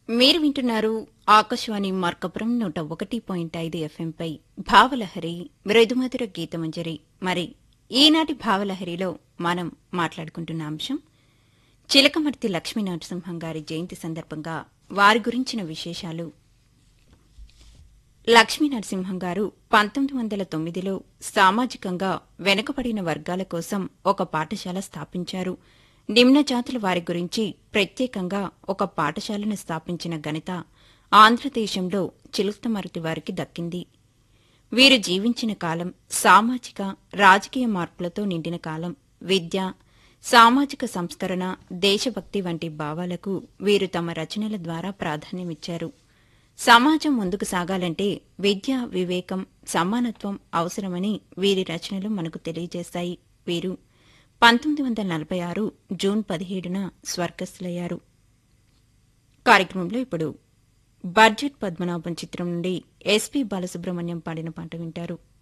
మీరు వింటున్నారు ఆకాశవాణి మార్కపురం నూట ఒకటి పాయింట్ ఐదు ఎఫ్ఎంపై భావలహరి మృదుమధుర గీతమంజరి మరి ఈనాటి భావలహరిలో మనం మాట్లాడుకుంటున్న అంశం చిలకమర్తి లక్ష్మీ నరసింహం గారి జయంతి సందర్భంగా వారి గురించిన విశేషాలు లక్ష్మీ నరసింహం గారు పంతొమ్మిది వందల తొమ్మిదిలో సామాజికంగా వెనుకబడిన వర్గాల కోసం ఒక పాఠశాల స్థాపించారు నిమ్న జాతుల వారి గురించి ప్రత్యేకంగా ఒక పాఠశాలను స్థాపించిన ఘనత ఆంధ్రదేశంలో చిలుకమరతి వారికి దక్కింది వీరు జీవించిన కాలం సామాజిక రాజకీయ మార్పులతో నిండిన కాలం విద్య సామాజిక సంస్కరణ దేశభక్తి వంటి భావాలకు వీరు తమ రచనల ద్వారా ప్రాధాన్యమిచ్చారు సమాజం ముందుకు సాగాలంటే విద్య వివేకం సమానత్వం అవసరమని వీరి రచనలు మనకు తెలియజేస్తాయి వీరు పంతొమ్మిది వందల నలభై ఆరు జూన్ పదిహేడున స్వర్గస్థులయ్యారు కార్యక్రమంలో ఇప్పుడు బడ్జెట్ పద్మనాభం చిత్రం నుండి ఎస్పీ బాలసుబ్రహ్మణ్యం పాడిన పాట వింటారు